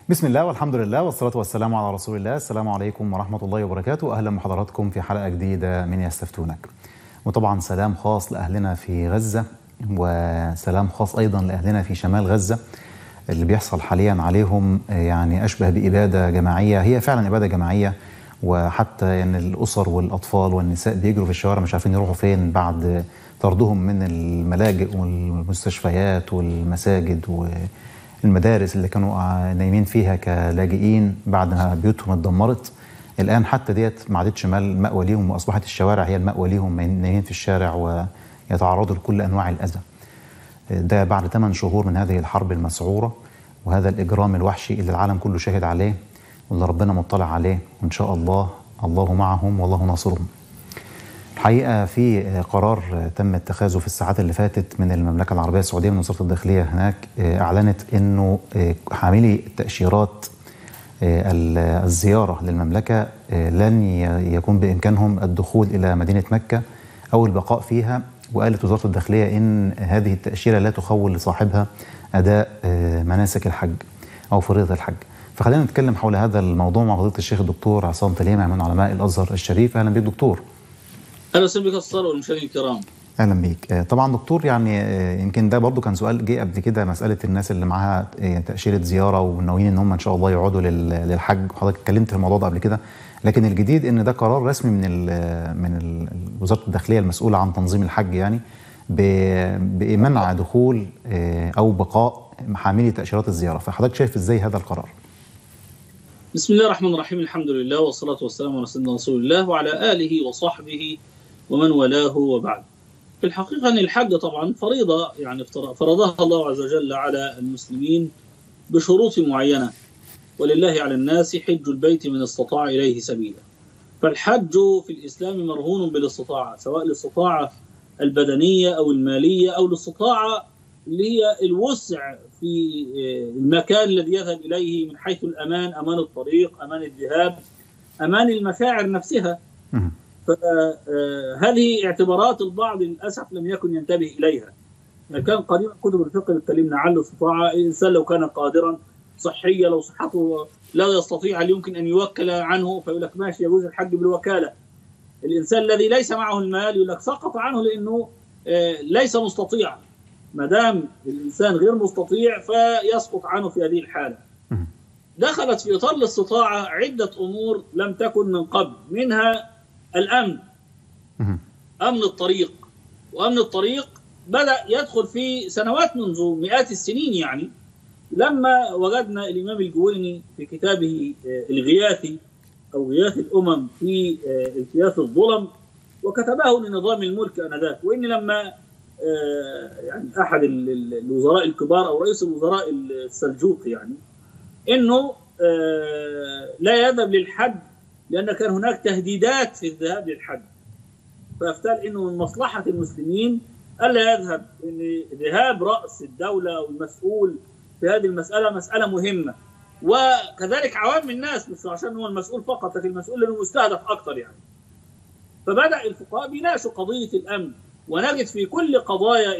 بسم الله والحمد لله والصلاة والسلام على رسول الله السلام عليكم ورحمة الله وبركاته أهلا بحضراتكم في حلقة جديدة من يستفتونك وطبعا سلام خاص لأهلنا في غزة وسلام خاص أيضا لأهلنا في شمال غزة اللي بيحصل حاليا عليهم يعني أشبه بإبادة جماعية هي فعلا إبادة جماعية وحتى ان يعني الاسر والاطفال والنساء بيجروا في الشوارع مش عارفين يروحوا فين بعد طردهم من الملاجئ والمستشفيات والمساجد والمدارس اللي كانوا نايمين فيها كلاجئين بعد ما بيوتهم اتدمرت الان حتى ديت ما عادتش مأوى ليهم واصبحت الشوارع هي المأوى ليهم نايمين في الشارع ويتعرضوا لكل انواع الاذى ده بعد 8 شهور من هذه الحرب المسعوره وهذا الاجرام الوحشي اللي العالم كله شاهد عليه واللي ربنا مطلع عليه وان شاء الله الله معهم والله ناصرهم. الحقيقه في قرار تم اتخاذه في الساعات اللي فاتت من المملكه العربيه السعوديه من وزاره الداخليه هناك اعلنت انه حاملي التاشيرات الزياره للمملكه لن يكون بامكانهم الدخول الى مدينه مكه او البقاء فيها وقالت وزاره الداخليه ان هذه التاشيره لا تخول لصاحبها اداء مناسك الحج او فريضه الحج. فخلينا نتكلم حول هذا الموضوع مع فضيله الشيخ الدكتور عصام تليمه من علماء الازهر الشريف اهلا بك دكتور. اهلا وسهلا بك استاذ والمشاهدين الكرام. اهلا بيك طبعا دكتور يعني يمكن ده برضو كان سؤال جه قبل كده مساله الناس اللي معاها تاشيره زياره وناويين ان هم ان شاء الله يقعدوا للحج وحضرتك اتكلمت في الموضوع ده قبل كده لكن الجديد ان ده قرار رسمي من ال من ال وزاره الداخليه المسؤوله عن تنظيم الحج يعني بمنع دخول او بقاء حاملي تاشيرات الزياره فحضرتك شايف ازاي هذا القرار؟ بسم الله الرحمن الرحيم الحمد لله والصلاة والسلام على سيدنا رسول الله وعلى آله وصحبه ومن والاه وبعد في الحقيقة أن الحج طبعا فريضة يعني فرضها الله عز وجل على المسلمين بشروط معينة ولله على الناس حج البيت من استطاع إليه سبيلا فالحج في الإسلام مرهون بالاستطاعة سواء الاستطاعة البدنية أو المالية أو الاستطاعة اللي هي الوسع في المكان الذي يذهب اليه من حيث الامان، امان الطريق، امان الذهاب، امان المشاعر نفسها. فهذه اعتبارات البعض للاسف لم يكن ينتبه اليها. كان قديما كتب الفقه بتكلمنا عن الاستطاعه، الانسان لو كان قادرا صحيا لو صحته لا يستطيع هل يمكن ان يوكل عنه فيقول لك ماشي يجوز الحج بالوكاله. الانسان الذي ليس معه المال يقول لك سقط عنه لانه ليس مستطيعا. ما دام الانسان غير مستطيع فيسقط عنه في هذه الحاله. دخلت في اطار الاستطاعه عده امور لم تكن من قبل منها الامن. امن الطريق وامن الطريق بدا يدخل في سنوات منذ مئات السنين يعني لما وجدنا الامام الجويني في كتابه الغياثي او غياث الامم في التياس الظلم وكتبه لنظام الملك انذاك وان لما يعني احد الوزراء الكبار او رئيس الوزراء السلجوق يعني انه لا يذهب للحج لان كان هناك تهديدات في الذهاب للحج فافتل انه من مصلحه المسلمين الا يذهب ان ذهاب راس الدوله او المسؤول في هذه المساله مساله مهمه وكذلك عوام الناس مش عشان هو المسؤول فقط لكن المسؤول لانه مستهدف اكثر يعني فبدا الفقهاء بيناقشوا قضيه الامن ونجد في كل قضايا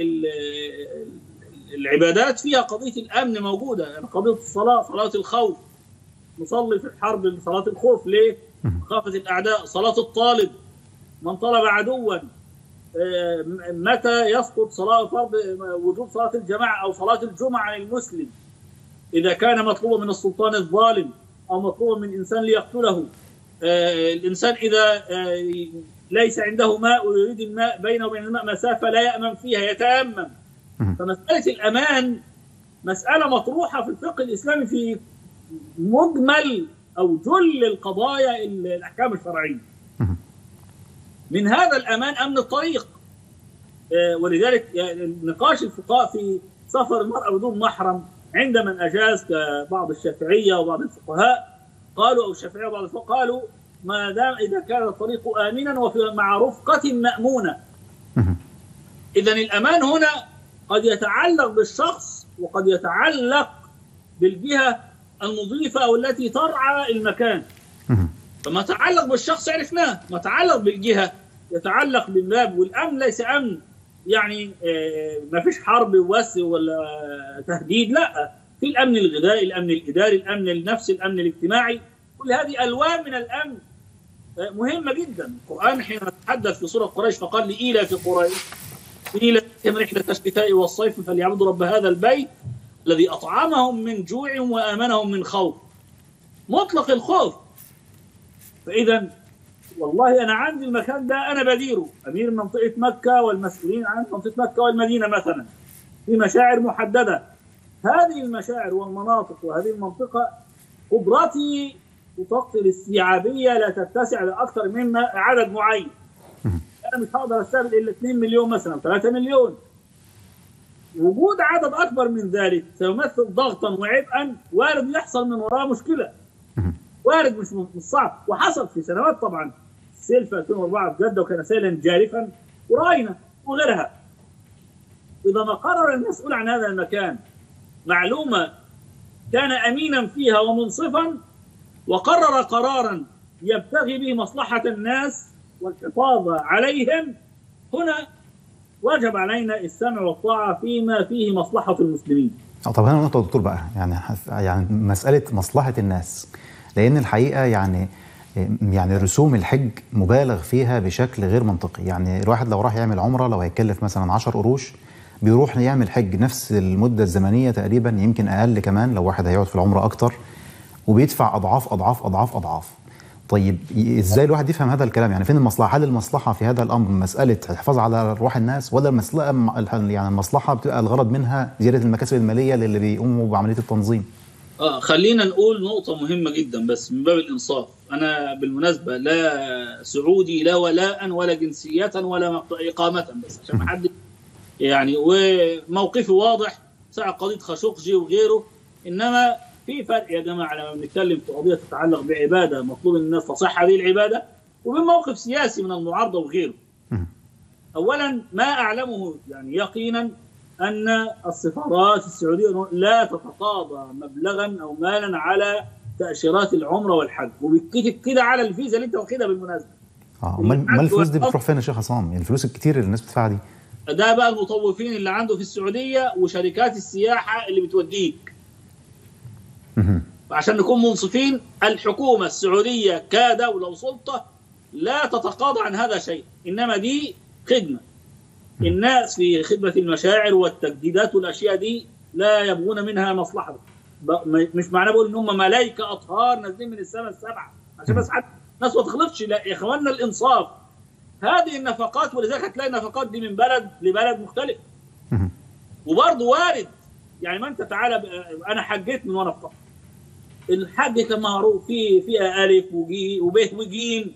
العبادات فيها قضيه الامن موجوده يعني قضيه الصلاه صلاه الخوف نصلي في الحرب صلاه الخوف ليه؟ خافت الاعداء صلاه الطالب من طلب عدوا متى يسقط صلاه فرض وجوب صلاه الجماعه او صلاه الجمعه عن المسلم اذا كان مطلوبا من السلطان الظالم او مطلوبا من انسان ليقتله الانسان اذا ليس عنده ماء ويريد الماء بينه وبين الماء مسافه لا يامن فيها يتيمم فمساله الامان مساله مطروحه في الفقه الاسلامي في مجمل او جل القضايا الاحكام الشرعيه من هذا الامان امن الطريق ولذلك نقاش الفقهاء في سفر المراه بدون محرم عند من اجاز كبعض الشافعيه وبعض الفقهاء قالوا او الشافعيه وبعض الفقهاء قالوا ما دام اذا كان الطريق امنا وفي مع رفقه مامونه. اذا الامان هنا قد يتعلق بالشخص وقد يتعلق بالجهه المضيفه او التي ترعى المكان. فما تعلق بالشخص عرفناه، ما تعلق بالجهه يتعلق بالباب والامن ليس امن يعني ما فيش حرب بس ولا تهديد لا في الامن الغذائي، الامن الاداري، الامن النفسي، الامن الاجتماعي، كل هذه الوان من الامن مهمه جدا، القران حين تحدث في سوره قريش فقال لإيلا في قريش إيلا رحله الشتاء والصيف فليعبدوا رب هذا البيت الذي اطعمهم من جوع وامنهم من خوف. مطلق الخوف. فاذا والله انا عندي المكان ده انا بديره، امير منطقه مكه والمسؤولين عن منطقه مكه والمدينه مثلا. في مشاعر محدده. هذه المشاعر والمناطق وهذه المنطقه قدرتي تطق الاستيعابيه لا تتسع لاكثر من عدد معين. انا مش هقدر استقبل الا 2 مليون مثلا 3 مليون. وجود عدد اكبر من ذلك سيمثل ضغطا وعبئا وارد يحصل من وراه مشكله. وارد مش مش صعب وحصل في سنوات طبعا السيل في 2004 في جده وكان سيلا جارفا وراينا وغيرها. اذا ما قرر المسؤول عن هذا المكان معلومه كان امينا فيها ومنصفا وقرر قرارا يبتغي به مصلحه الناس والحفاظ عليهم هنا وجب علينا السمع والطاعه فيما فيه مصلحه المسلمين. طب هنا نقطه دكتور بقى يعني يعني مساله مصلحه الناس لان الحقيقه يعني يعني رسوم الحج مبالغ فيها بشكل غير منطقي يعني الواحد لو راح يعمل عمره لو هيكلف مثلا 10 قروش بيروح يعمل حج نفس المده الزمنيه تقريبا يمكن اقل كمان لو واحد هيقعد في العمره اكتر وبيدفع اضعاف اضعاف اضعاف اضعاف طيب ازاي الواحد يفهم هذا الكلام يعني فين المصلحه هل المصلحه في هذا الامر مساله الحفاظ على ارواح الناس ولا المصلحه يعني المصلحه بتبقى الغرض منها زياده المكاسب الماليه للي بيقوموا بعمليه التنظيم اه خلينا نقول نقطه مهمه جدا بس من باب الانصاف انا بالمناسبه لا سعودي لا ولاء ولا جنسيه ولا اقامه بس عشان ما حد يعني وموقفي واضح ساعة قضية خاشقجي وغيره إنما في فرق يا جماعة لما بنتكلم في قضية تتعلق بعبادة مطلوب من الناس تصح هذه العبادة وبين موقف سياسي من المعارضة وغيره أولا ما أعلمه يعني يقينا أن السفارات السعودية لا تتقاضى مبلغا أو مالا على تأشيرات العمرة والحج وبيتكتب كده على الفيزا اللي أنت واخدها بالمناسبة اه امال الفلوس دي بتروح فين يا شيخ عصام؟ الفلوس الكتير اللي الناس بتدفعها دي ده بقى المطوفين اللي عنده في السعوديه وشركات السياحه اللي بتوديك. عشان نكون منصفين الحكومه السعوديه كدوله وسلطه لا تتقاضى عن هذا شيء، انما دي خدمه. الناس في خدمه المشاعر والتجديدات والاشياء دي لا يبغون منها مصلحه. مش معناه بقول ان هم ملائكه اطهار نازلين من السماء السبعه عشان بس حتى الناس ما تغلطش لا يا اخواننا الانصاف هذه النفقات ولذلك هتلاقي النفقات دي من بلد لبلد مختلف وبرضه وارد يعني ما انت تعالى انا حجيت من وانا في قطر الحج كان معروف في فيها الف وجي وب وجيم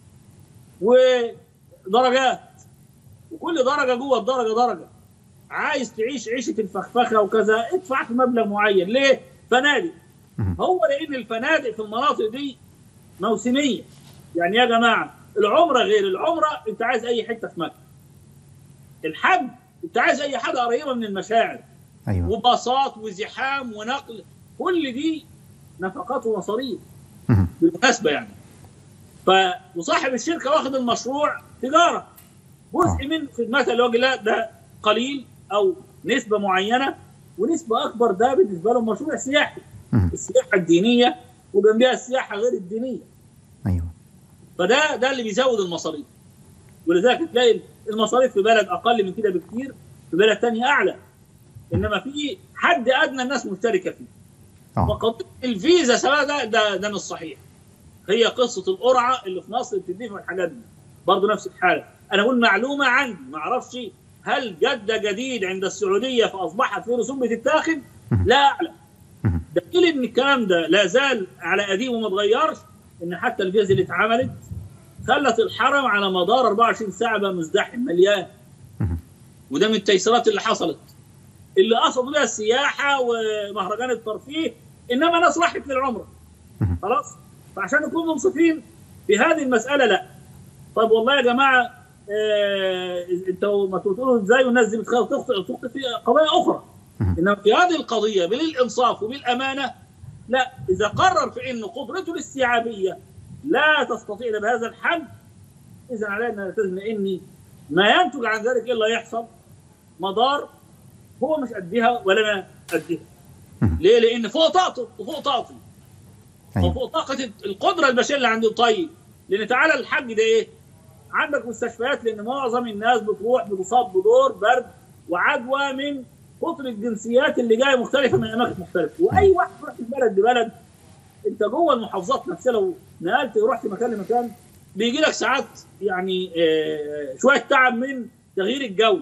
ودرجات وكل درجه جوه الدرجه درجه عايز تعيش عيشه الفخفخه وكذا ادفع في مبلغ معين ليه؟ فنادق هو لان الفنادق في المناطق دي موسميه يعني يا جماعه العمره غير العمره انت عايز اي حته في مكه الحج انت عايز اي حاجه قريبه من المشاعر أيوة. وباصات وزحام ونقل كل دي نفقات ومصاريف بالمناسبه يعني ف وصاحب الشركه واخد المشروع تجاره جزء آه. من خدمات الوجه لا ده قليل او نسبه معينه ونسبه اكبر ده بالنسبه لهم مشروع سياحي مم. السياحه الدينيه وجنبها السياحه غير الدينيه ايوه فده ده اللي بيزود المصاريف ولذلك تلاقي المصاريف في بلد اقل من كده بكتير في بلد تانية اعلى انما في حد ادنى الناس مشتركه فيه اه وقضيه الفيزا سواء ده ده ده مش صحيح هي قصه القرعه اللي في مصر بتدفع الحاجات دي برضه نفس الحاله انا اقول معلومه عندي ما اعرفش هل جده جديد عند السعوديه فاصبحت في رسوم بتتاخد لا اعلم مم. دليل ان الكلام ده لا زال على قديم وما اتغيرش ان حتى الفيزا اللي اتعملت خلت الحرم على مدار 24 ساعه بقى مزدحم مليان مم. وده من التيسيرات اللي حصلت اللي قصدوا بها السياحه ومهرجان الترفيه انما ناس راحت للعمره مم. خلاص فعشان نكون منصفين في هذه المساله لا طيب والله يا جماعه آه انتوا ما تقولوا ازاي والناس دي بتخاف تخطئ تخطئ في قضايا اخرى مم. انما في هذه القضيه بالانصاف وبالامانه لا اذا قرر في انه قدرته الاستيعابيه لا تستطيع بهذا الحد اذا علينا ان نلتزم ان ما ينتج عن ذلك الا يحصل مضار هو مش قدها ولا انا قدها ليه؟ لان فوق طاقته وفوق طاقتي ايوه وفوق طاقه القدره البشريه اللي عندي طيب لان تعالى الحج ده ايه؟ عندك مستشفيات لان معظم الناس بتروح بتصاب بدور برد وعدوى من كتر الجنسيات اللي جايه مختلفه من اماكن مختلفه واي واحد يروح من بلد لبلد انت جوه المحافظات نفسها لو نقلت ورحت مكان لمكان بيجي لك ساعات يعني آه، شويه تعب من تغيير الجو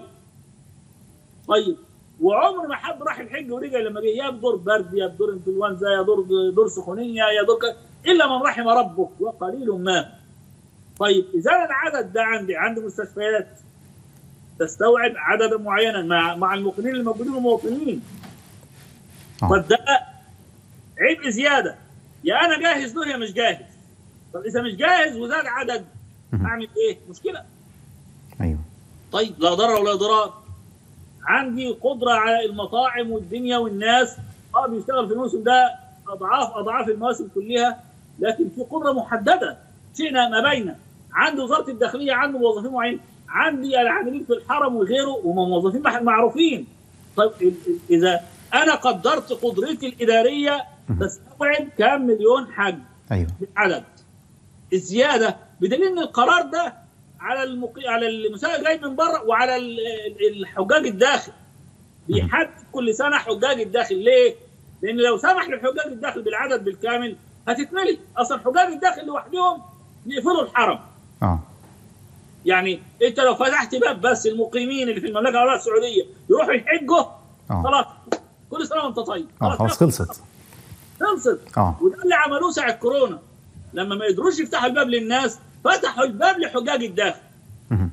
طيب وعمر ما حد راح الحج ورجع لما جه يا بدور برد يا بدور انفلونزا يا دور دور سخونيه يا دور ك- الا من رحم ربك وقليل ما هم. طيب اذا أنا العدد ده عندي عندي مستشفيات تستوعب عددا معينا مع مع المقيمين الموجودين والمواطنين آه. طب ده عبء زياده يا انا جاهز له يا مش جاهز طب اذا مش جاهز وزاد عدد مهم. اعمل ايه؟ مشكله ايوه طيب لا ضرر ولا ضرار عندي قدره على المطاعم والدنيا والناس اه بيشتغل في الموسم ده اضعاف اضعاف المواسم كلها لكن في قدره محدده شئنا ما بين عند وزاره الداخليه عنده موظفين معينين عندي العاملين في الحرم وغيره وهم موظفين مح- معروفين طيب ال- ال- اذا انا قدرت قدرتي الاداريه بستوعب كام مليون حج ايوه بالعدد الزياده بدليل ان القرار ده على المقي... على المسافر جاي من بره وعلى ال- ال- الحجاج الداخل بيحدد كل سنه حجاج الداخل ليه؟ لان لو سمح للحجاج الداخل بالعدد بالكامل هتتملي اصلا حجاج الداخل لوحدهم يقفلوا الحرم اه يعني انت لو فتحت باب بس المقيمين اللي في المملكه العربيه السعوديه يروحوا يحجوا اه خلاص كل سنه وانت طيب اه خلاص خلصت خلصت اه وده اللي عملوه ساعه كورونا لما ما قدروش يفتحوا الباب للناس فتحوا الباب لحجاج الداخل مهم.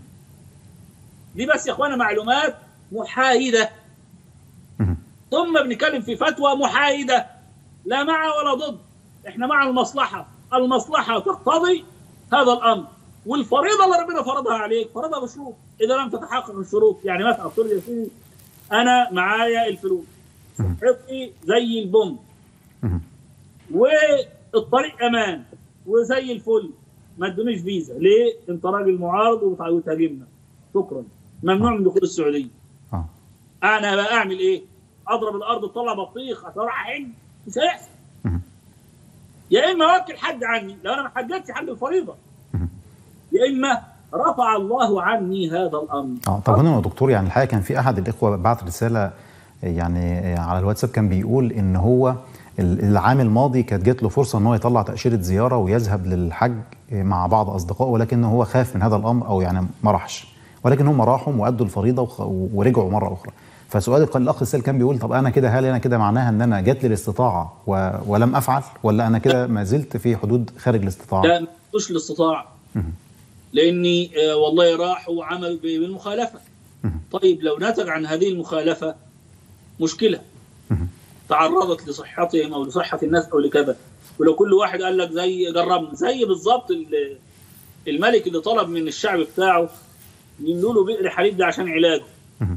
دي بس يا اخوانا معلومات محايده مهم. ثم بنتكلم في فتوى محايده لا مع ولا ضد احنا مع المصلحه المصلحه تقتضي هذا الامر والفريضه اللي ربنا فرضها عليك فرضها بشروط اذا لم تتحقق الشروط يعني مثلا افترض يا سيدي انا معايا الفلوس مهم. صحتي زي البوم مهم. والطريق امان وزي الفل ما ادونيش فيزا ليه؟ انت راجل معارض وبتع- وتهاجمنا شكرا ممنوع من دخول السعوديه اه انا بقى اعمل ايه؟ اضرب الارض تطلع بطيخ عشان اروح احج مش هيحصل مهم. يا اما اوكل حد عني لو انا ما حجتش حج الفريضه مهم. يا اما رفع الله عني هذا الامر اه طب هنا يا دكتور يعني الحقيقه كان في احد الاخوه بعت رساله يعني على الواتساب كان بيقول ان هو ال- العام الماضي كانت جات له فرصه ان هو يطلع تاشيره زياره ويذهب للحج مع بعض اصدقائه ولكن هو خاف من هذا الامر او يعني ما راحش ولكن هم راحوا وادوا الفريضه وخ- ورجعوا مره اخرى فسؤال الق- الاخ السائل كان بيقول طب انا كده هل انا كده معناها ان انا جات لي الاستطاعه و... ولم افعل ولا انا كده ما زلت في حدود خارج الاستطاعه؟ لا مش الاستطاعه مهم. لاني آه، والله راح وعمل ب- بالمخالفه مهم. طيب لو نتج عن هذه المخالفه مشكله مهم. تعرضت لصحتهم او لصحه الناس او لكذا ولو كل واحد قال لك زي جربنا زي بالظبط ال- الملك اللي طلب من الشعب بتاعه يملوا له بئر حليب ده عشان علاجه مهم.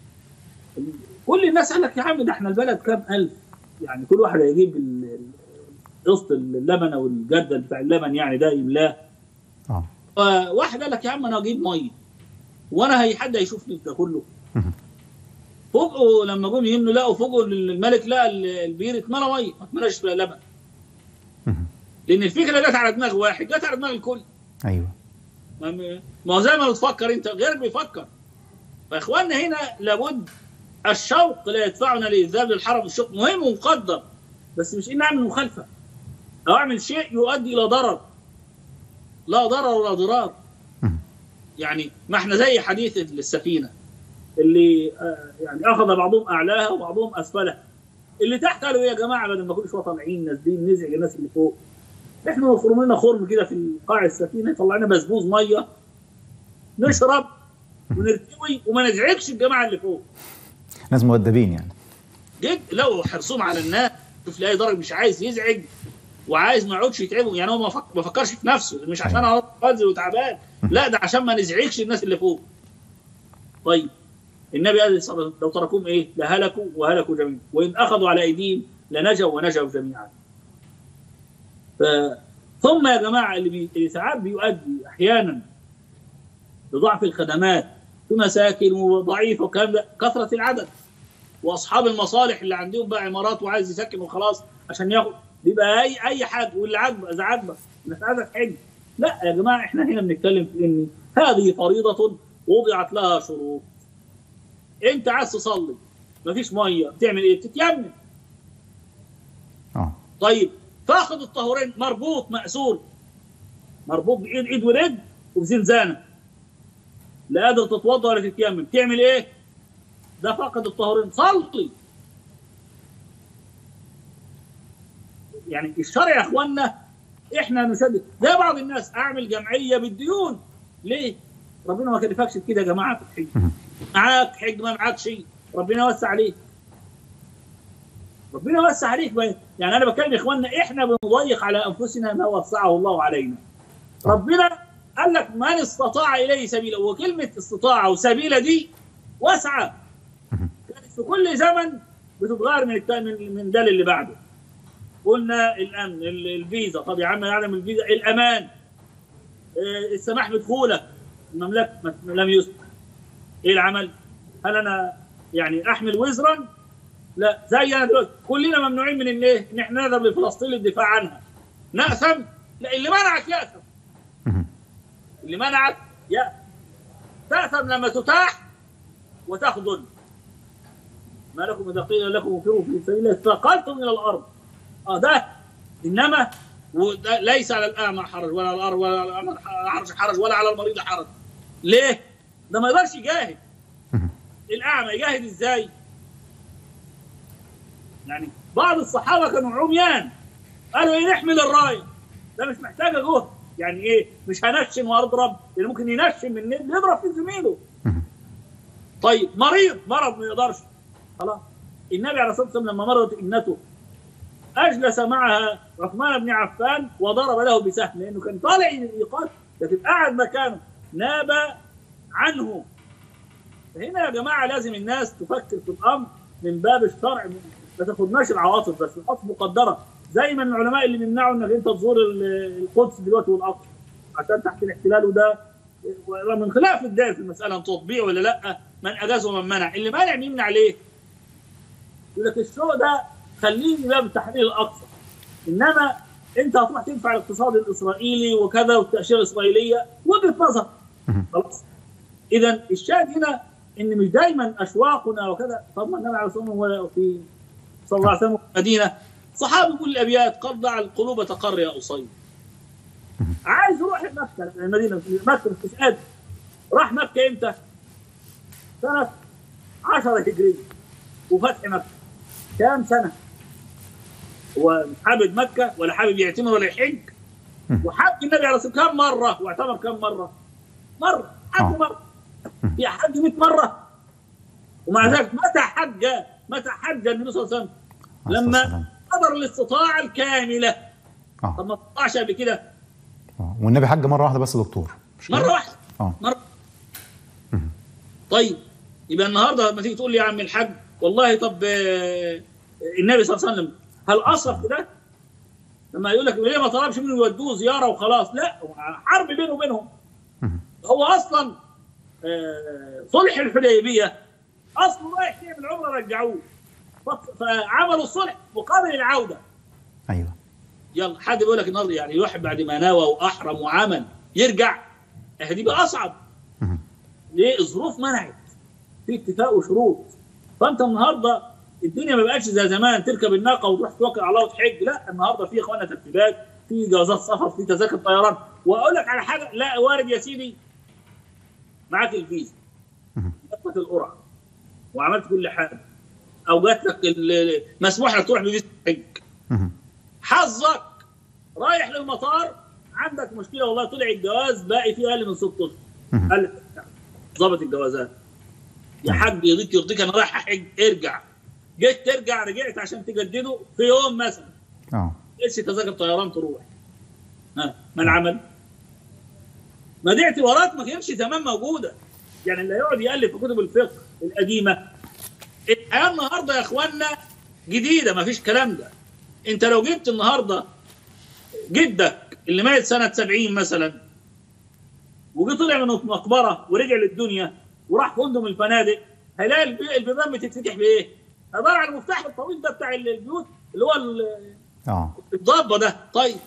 كل الناس قال لك يا عم ده احنا البلد كام الف يعني كل واحد هيجيب ال- ال- قسط اللبن او الجردل بتاع اللبن يعني ده يملاه اه فواحد قال لك يا عم انا اجيب ميه وانا هي حد هيشوفني ده كله مهم. فوجئوا لما جم يمنوا لقوا فوجئوا إن الملك لقى ال- البير اتملى ميه ما اتملاش لبن مهم. لان الفكره جت على دماغ واحد جت على دماغ الكل ايوه ما ما هو زي ما بتفكر انت غيرك بيفكر فاخواننا هنا لابد الشوق لا يدفعنا للذهاب للحرم الشوق مهم ومقدر بس مش اني اعمل مخالفه او اعمل شيء يؤدي الى ضرر لا ضرر ولا ضرار مهم. يعني ما احنا زي حديث السفينه اللي آه، يعني اخذ بعضهم اعلاها وبعضهم اسفلها اللي تحت قالوا إيه يا جماعه بدل ما كل شويه طالعين نازلين نزعج الناس اللي فوق احنا نخرم لنا خرم كده في قاع السفينه يطلع لنا بسبوز ميه نشرب ونرتوي وما نزعجش الجماعه اللي فوق ناس مؤدبين يعني جد لو حرصهم على الناس شوف لاقي درجه مش عايز يزعج وعايز ما يقعدش يتعبوا يعني هو ما فك- ما فكرش في نفسه مش عشان انا قادر وتعبان لا ده عشان ما نزعجش الناس اللي فوق طيب النبي قال صلى الله عليه وسلم لو تركوهم ايه لهلكوا وهلكوا جميعا وان اخذوا على ايديهم لنجوا ونجوا جميعا ف... ثم يا جماعه اللي, بي... اللي ساعات بيؤدي احيانا لضعف الخدمات في مساكن وضعيفه والكلام ده كثره العدد واصحاب المصالح اللي عندهم بقى عمارات وعايز يسكن وخلاص عشان ياخد بيبقى اي اي حاجه واللي عاجبه اذا عاجبه الناس عايزه تحج لا يا جماعه احنا هنا بنتكلم في ان هذه فريضه وضعت لها شروط انت عايز تصلي مفيش ميه تعمل ايه؟ تتيمم اه طيب تاخذ الطهورين مربوط مأسور مربوط بايد ايد ورجل وبزنزانه لا قادر تتوضا ولا تتيمم تعمل ايه؟ ده فقد الطهورين صلي يعني الشرع يا اخوانا احنا نشدد زي بعض الناس اعمل جمعيه بالديون ليه؟ ربنا ما كلفكش بكده يا جماعه في الحج معاك حج ما معاك شيء ربنا يوسع عليك ربنا يوسع عليك بقى. يعني انا بكلم اخواننا احنا بنضيق على انفسنا ما وسعه الله علينا ربنا قال لك من استطاع اليه سبيلا وكلمه استطاع وسبيلا دي واسعه كانت في كل زمن بتتغير من التا- من من ده اللي بعده قلنا الامن ال- الفيزا طب يا عم يعلم الفيزا الامان آه، السماح بدخولك المملكه ما- لم يسمح ايه العمل؟ هل انا يعني احمل وزرا؟ لا زي انا دلوقتي كلنا ممنوعين من الايه؟ ان احنا نذهب لفلسطين للدفاع عنها. نأثم؟ لا اللي منعك يأثم. مهم. اللي منعك يأثم. تأثم لما تتاح وتخذل. ما لكم اذا قيل لكم انفروا في سبيل الله اثاقلتم الى الارض. اه ده انما وده ليس على الاعمى حرج ولا على الارض ولا على الأعمى حرج حرج ولا على المريض حرج. ليه؟ ده ما يقدرش يجاهد. مهم. الاعمى يجاهد ازاي؟ يعني بعض الصحابه كانوا عميان قالوا ايه نحمل الرايه ده مش محتاجه جهد يعني ايه مش هنشن واضرب اللي ممكن ينشن من النيل يضرب في زميله مهم. طيب مريض مرض ما يقدرش خلاص النبي عليه الصلاه والسلام لما مرضت ابنته اجلس معها عثمان بن عفان وضرب له بسهم لانه كان طالع من الايقاف لكن قعد مكانه ناب عنه هنا يا جماعه لازم الناس تفكر في الامر من باب الشرع ما تاخدناش العواطف بس العواطف مقدره زي ما العلماء اللي بيمنعوا انك انت تزور ال- القدس دلوقتي والاقصى عشان تحت الاحتلال وده من خلاف الدائر في المساله تطبيع ولا لا من اجاز ومن منع اللي مانع يمنع ليه؟ يقول لك الشو ده خليني باب تحرير الاقصى انما انت هتروح تنفع الاقتصاد الاسرائيلي وكذا والتاشيره الاسرائيليه وجهه نظر مهم. خلاص اذا الشاهد هنا ان مش دايما اشواقنا وكذا طب ما النبي عليه الصلاه والسلام هو في صلى الله عليه وسلم في المدينه صحابي يقول الابيات قد دع القلوب تقر يا اصيب عايز يروح مكه المدينه مكه مش قادر راح مكه امتى؟ سنه 10 هجريه وفتح مكه كام سنه؟ هو مش حابب مكه ولا حابب يعتمر ولا يحج وحج النبي عليه الصلاه والسلام كم مره واعتمر كم مره؟ مره حج آه. مره يا حج 100 مره ومع ذلك متى حج متى حج النبي صلى الله عليه وسلم؟ عليه الصلاة لما والسلام. قدر الاستطاعه الكامله اه طب ما استطاعش قبل كده آه. والنبي حج مره واحده بس يا دكتور مش كده؟ مره واحده اه مره طيب يبقى النهارده لما تيجي تقول لي يا عم الحاج والله طب آه، النبي صلى الله عليه وسلم هل اصرف في ده؟ لما يقول لك ليه ما طلبش منه يودوه زياره وخلاص لا هو حرب بينه وبينهم مهم. هو اصلا آه، صلح الحديبيه اصله رايح يعمل عمره رجعوه ف- فعملوا الصلح مقابل العوده ايوه يلا حد بيقول لك النهارده يعني الواحد بعد ما نوى واحرم وعمل يرجع اه دي بقى اصعب مهم. ليه الظروف منعت في اتفاق وشروط فانت النهارده الدنيا ما بقتش زي زمان تركب الناقه وتروح توكل على الله وتحج لا النهارده في اخوانا ترتيبات في جوازات سفر في تذاكر طيران واقول لك على حاجه لا وارد يا سيدي معاك الفيزا مهم. جات لك القرعه وعملت كل حاجه او جات لك ال- مسموح لك تروح بفيزا حج مهم. حظك رايح للمطار عندك مشكله والله طلع الجواز باقي فيه اقل من ست اشهر مهم. قال ظبط الجوازات يا حاج يرضيك يرضيك انا رايح احج ارجع جيت ترجع رجعت عشان تجدده في يوم مثلا اه ايش تذاكر طيران تروح ها ما العمل؟ ما دي اعتبارات ما كانتش زمان موجوده يعني اللي يقعد يالف في كتب الفقه القديمه الحياه النهارده يا اخوانا جديده ما فيش كلام ده انت لو جبت النهارده جدك اللي مات سنه 70 مثلا وجي طلع من مقبره ورجع للدنيا وراح فندق من الفنادق هيلاقي الب- البيبان بتتفتح بايه؟ ادور على المفتاح الطويل ده بتاع البيوت اللي هو ال- اه الضبه ده طيب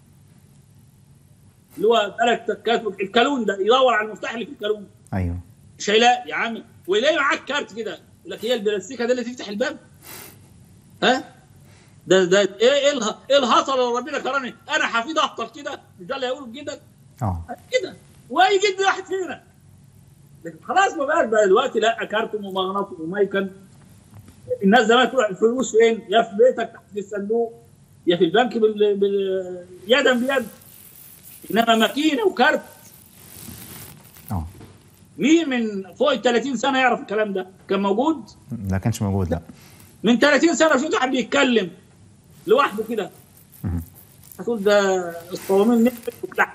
اللي هو ثلاث تكات الكالون ده يدور على المفتاح اللي في الكالون ايوه مش هيلاقي يا عم ويلاقي معاك كارت كده يقول لك هي البلاستيكه ده اللي تفتح الباب ها ده ده ايه ايه اله- ايه الهطل اللي ربنا كرمني انا حفيد اهطل كده مش ده اللي هيقوله جدا اه كده واي جد واحد فينا لكن خلاص ما بقاش بقى دلوقتي لا كارت ومغناطيس ومايكن الناس زمان تروح الفلوس فين؟ يا في بيتك تحت في الصندوق يا في البنك بال... بال... يدا بيد انما ماكينه وكارت اه مين من فوق ال 30 سنه يعرف الكلام ده؟ كان موجود؟ ده كانش موجود لا من 30 سنه شفت واحد بيتكلم لوحده كده مهم. هتقول ده الصواميل نفسك وبتاع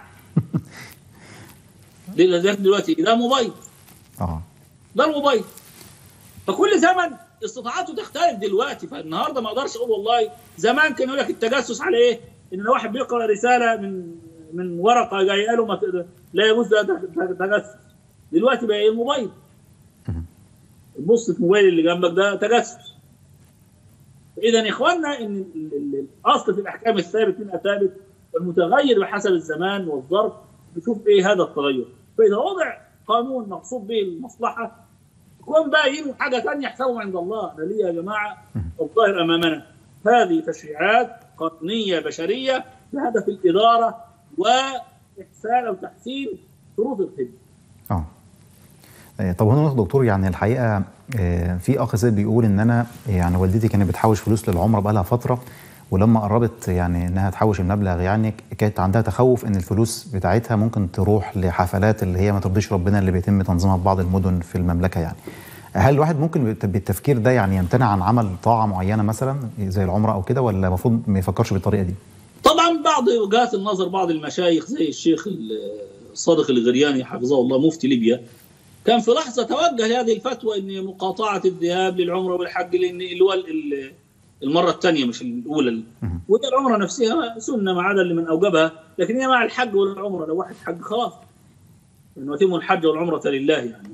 لذلك دلوقتي ده موبايل اه ده الموبايل فكل زمن استطاعته تختلف دلوقتي فالنهارده ما اقدرش اقول والله زمان كان يقول لك التجسس على ايه؟ ان لو واحد بيقرا رساله من من ورقه جايه له ما تقدر لا يجوز ده تجسس دلوقتي بقى ايه الموبايل مهم. تبص في الموبايل اللي جنبك ده تجسس اذا يا اخواننا ان ال- ال- الاصل في الاحكام الثابت منها ثابت والمتغير بحسب الزمان والظرف نشوف ايه هذا التغير فاذا وضع قانون مقصود به المصلحه يكون بقى ينوي حاجه ثانيه يحسبهم عند الله انا ليه يا جماعه الظاهر امامنا هذه تشريعات قانونيه بشريه بهدف الاداره واحسان او تحسين شروط الخدمه اه آه، طب هنا يا دكتور يعني الحقيقه آه، في اخ سيد بيقول ان انا يعني والدتي كانت بتحوش فلوس للعمره بقالها فتره ولما قربت يعني انها تحوش المبلغ يعني كانت عندها تخوف ان الفلوس بتاعتها ممكن تروح لحفلات اللي هي ما ترضيش ربنا اللي بيتم تنظيمها في بعض المدن في المملكه يعني هل الواحد ممكن بالت- بالتفكير ده يعني يمتنع عن عمل طاعه معينه مثلا زي العمره او كده ولا المفروض ما يفكرش بالطريقه دي؟ طبعا بعض وجهات النظر بعض المشايخ زي الشيخ الصادق الغرياني حفظه الله مفتي ليبيا كان في لحظه توجه لهذه الفتوى ان مقاطعه الذهاب للعمره والحج لان اللي هو ال- المره الثانيه مش الاولى مهم. وهي العمره نفسها سنه ما عدا لمن اوجبها لكن هي مع الحج والعمره لو واحد حج خلاص انه يتم الحج والعمره لله يعني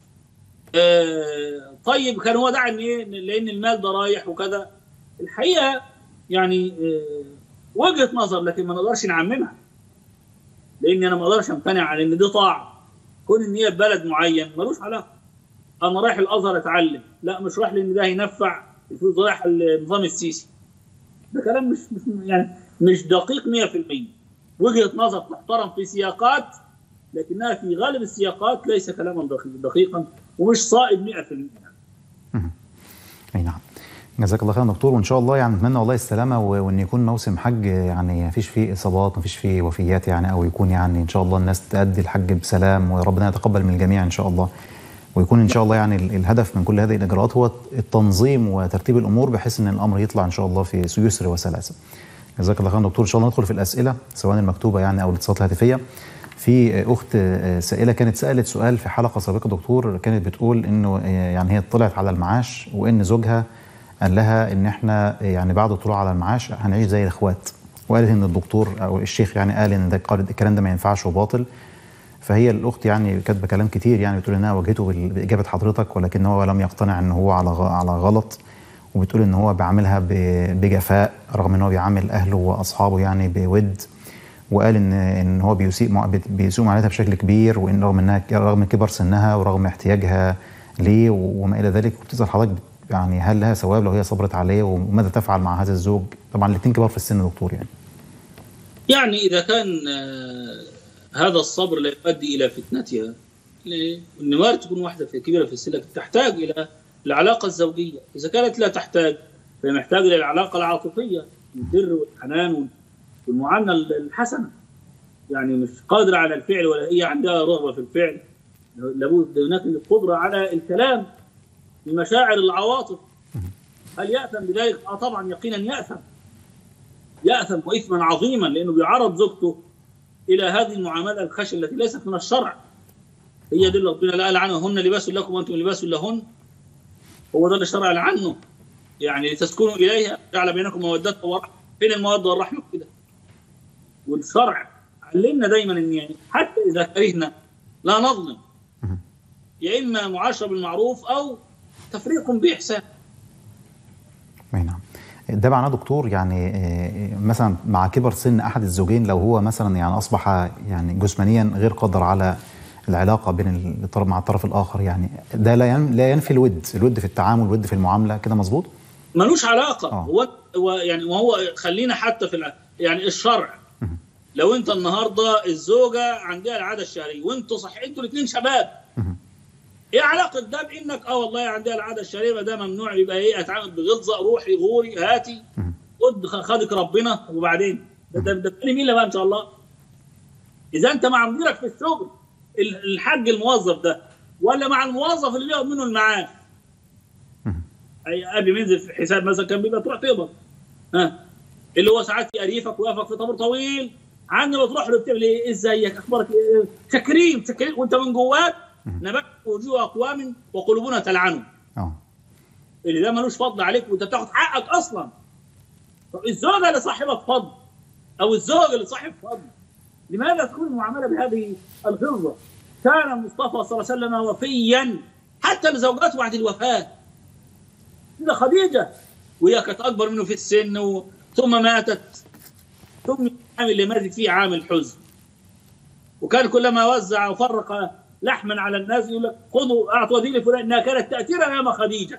آه طيب كان هو دعا ان ايه لان المال ده رايح وكذا الحقيقه يعني آه وجهه نظر لكن ما نقدرش نعممها لان انا ما اقدرش امتنع عن ان دي طاعه كون ان هي في بلد معين ملوش علاقه انا رايح الازهر اتعلم لا مش رايح لان ده هينفع الفلوس رايح النظام السيسي ده كلام مش, مش يعني مش دقيق 100% وجهه نظر تحترم في سياقات لكنها في غالب السياقات ليس كلاما دقيق- دقيقا ومش صائب 100% يعني. اي نعم جزاك الله خيرا دكتور وان شاء الله يعني نتمنى والله السلامه و- وان يكون موسم حج يعني ما فيش فيه اصابات ما فيش فيه وفيات يعني او يكون يعني ان شاء الله الناس تأدي الحج بسلام وربنا يتقبل من الجميع ان شاء الله ويكون ان شاء الله يعني ال- الهدف من كل هذه الاجراءات هو التنظيم وترتيب الامور بحيث ان الامر يطلع ان شاء الله في يسر وسلاسه. جزاك الله خيرا دكتور ان شاء الله ندخل في الاسئله سواء المكتوبه يعني او الاتصالات الهاتفيه. في اخت سائله كانت سالت سؤال في حلقه سابقه دكتور كانت بتقول انه يعني هي طلعت على المعاش وان زوجها قال لها ان احنا يعني بعد الطلوع على المعاش هنعيش زي الاخوات وقالت ان الدكتور او الشيخ يعني قال ان ده قال الكلام ده ما ينفعش وباطل فهي الاخت يعني كاتبه كلام كتير يعني بتقول انها واجهته بال- باجابه حضرتك ولكن هو لم يقتنع ان هو على غ- على غلط وبتقول ان هو بيعاملها ب- بجفاء رغم ان هو بيعامل اهله واصحابه يعني بود وقال ان ان هو بيسيء مع- بت- بيسوء معاملتها بشكل كبير وان رغم انها رغم كبر سنها ورغم احتياجها ليه وما الى ذلك وبتسال حضرتك يعني هل لها ثواب لو هي صبرت عليه وماذا تفعل مع هذا الزوج؟ طبعا الاثنين كبار في السن دكتور يعني. يعني إذا كان آه، هذا الصبر لا يؤدي إلى فتنتها ليه؟ إن وارد تكون واحدة في كبيرة في السن لكن تحتاج إلى العلاقة الزوجية إذا كانت لا تحتاج فهي محتاجة إلى العلاقة العاطفية البر والحنان والمعاملة الحسنة يعني مش قادرة على الفعل ولا هي عندها رغبة في الفعل لابد هناك القدرة على الكلام بمشاعر العواطف هل يأثم بذلك؟ آه طبعا يقينا يأثم يأثم وإثما عظيما لأنه بيعرض زوجته إلى هذه المعاملة الخشنة التي ليست من الشرع هي دي اللي ربنا لا قال عنها هن لباس لكم وأنتم لباس لهن هو ده اللي شرع عنه يعني لتسكنوا إليها جعل بينكم مودة ورحمة فين المودة والرحمة كده والشرع علمنا دايما ان يعني حتى اذا كرهنا لا نظلم يا اما معاشره بالمعروف او تفريق باحسان ده معناه دكتور يعني آه، مثلا مع كبر سن احد الزوجين لو هو مثلا يعني اصبح يعني جسمانيا غير قادر على العلاقه بين الطرف مع الطرف الاخر يعني ده لا ين- لا ينفي الود الود في التعامل الود في المعامله كده مظبوط ملوش علاقه آه. هو هو يعني وهو خلينا حتى في الع- يعني الشرع لو انت النهارده الزوجه عندها العاده الشهريه وانتوا صح انتوا الاثنين شباب مهم. ايه علاقه ده بانك اه والله عندها العاده الشهريه ما ده ممنوع يبقى ايه اتعامل بغلظه روحي غوري هاتي مهم. خد خدك ربنا وبعدين ده ده ده تاني مين بقى ان شاء الله اذا انت مع مديرك في الشغل ال- الحاج الموظف ده ولا مع الموظف اللي بياخد منه المعاش مهم. اي قبل ما ينزل في الحساب مثلا كان بيبقى تروح تقبض ها اللي هو ساعات يقريفك ويقفك في طابور طويل عني لو تروح له بتعمل ايه ازيك اخبارك ايه شاكرين شاكرين وانت من جواك نبت وجوه اقوام وقلوبنا تلعنهم اه اللي ده ملوش فضل عليك وانت بتاخد حقك اصلا طب الزوجه اللي صاحبه فضل او الزوج اللي صاحب فضل لماذا تكون المعامله بهذه الغلظه؟ كان المصطفى صلى الله عليه وسلم وفيا حتى لزوجاته بعد الوفاه كده خديجه وهي كانت اكبر منه في السن و... ثم ماتت ثم العام اللي ماتت فيه عام الحزن وكان كلما وزع وفرق لحما على الناس يقول لك خذوا اعطوا دي لفلان انها كانت تاتينا ايام خديجه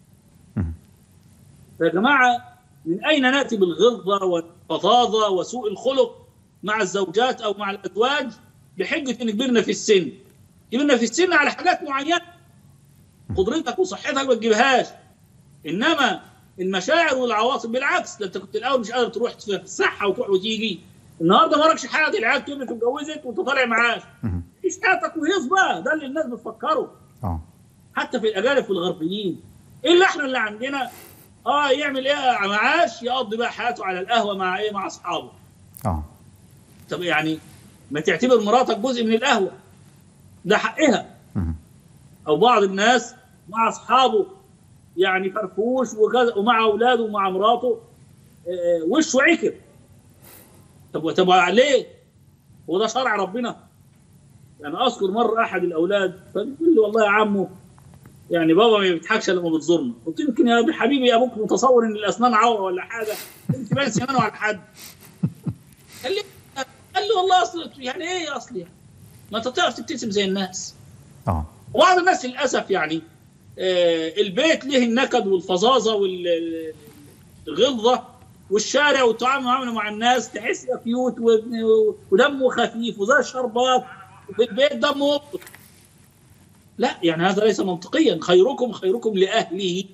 فيا جماعه من اين ناتي بالغلظه والفظاظه وسوء الخلق مع الزوجات او مع الازواج بحجه ان كبرنا في السن كبرنا في السن على حاجات معينه قدرتك وصحتك ما تجيبهاش انما المشاعر والعواطف بالعكس ده انت كنت الاول مش قادر تروح في الصحه وتروح وتيجي النهارده ما وراكش حاجه العيال كبرت واتجوزت وانت طالع معاش مهم. عيش حياتك وهيص بقى ده اللي الناس بتفكره اه حتى في الاجانب والغربيين الا احنا اللي عندنا اه يعمل ايه معاش يقضي بقى حياته على القهوه مع ايه مع اصحابه اه طب يعني ما تعتبر مراتك جزء من القهوه ده حقها مهم. او بعض الناس مع اصحابه يعني فرفوش وكذا ومع اولاده ومع مراته آه، وشه عكر طب طب ليه؟ هو ده شرع ربنا؟ يعني اذكر مره احد الاولاد فبيقول لي والله يا عمو يعني بابا ما بيضحكش لما بتزورنا قلت له يمكن يا حبيبي ابوك متصور ان الاسنان عوره ولا حاجه انت باين سنانه على حد قال لي قال لي والله اصل يعني ايه اصلي ما انت تعرف تبتسم زي الناس اه وبعض الناس للاسف يعني آه، البيت له النكد والفظاظه والغلظه والشارع والتعامل معامله مع الناس تحس كيوت و- ودمه خفيف وزي الشربات وفي البيت دمه مبطل لا يعني هذا ليس منطقيا خيركم خيركم لاهله